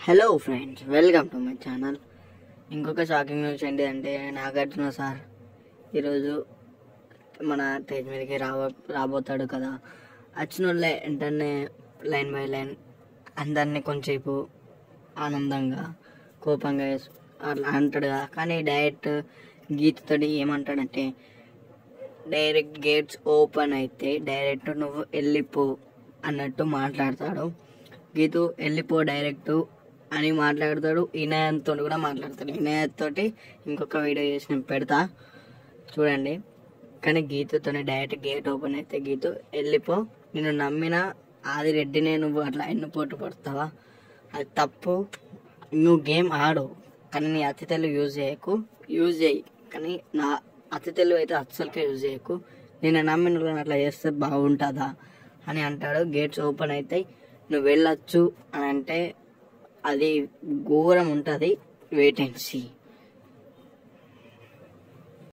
hello friends welcome to my channel ఇంకొక shocking news ఏంటి అంటే నాగార్జున సార్ ఈరోజు మన స్టేజ్ మీదకి రాబో రాబోతాడు కదా వచ్చిన వాళ్ళే వెంటనే లైన్ బై లైన్ అందరినీ కొంచెంసేపు ఆనందంగా కోపంగా వేసు- అట్లా అంటాడు కదా కానీ డైరెక్ట్ గీతతోటి ఏమంటాడంటే డైరెక్ట్ గేట్స్ ఓపెన్ అయితే డైరెక్ట్ నువ్వు వెళ్ళిపో అన్నట్టు మాట్లాడతాడు గీతు వెళ్ళిపో డైరెక్ట్ అని మాట్లాడతాడు వినాయత్తో కూడా మాట్లాడతాడు వినాయత్ తోటి ఇంకొక వీడియో చేసి నేను పెడతా చూడండి కానీ గీతతోనే డైరెక్ట్ గేట్ ఓపెన్ అయితే గీతు వెళ్ళిపో నేను నమ్మిన ఆది రెడ్డినే నువ్వు అట్లా ఎన్ను పోటు పడతావా అది తప్పు నువ్వు గేమ్ ఆడు కానీ నీ అతిథులు యూజ్ చేయకు యూజ్ చేయి కానీ నా అతిథులు అయితే అస్సలకే యూజ్ చేయకు నేను నమ్మిన వాళ్ళని అట్లా చేస్తే బాగుంటుందా అని అంటాడు గేట్స్ ఓపెన్ అవుతాయి నువ్వు వెళ్ళొచ్చు అని అంటే అది ఘోరం ఉంటుంది వెయిట్ అండ్ సీ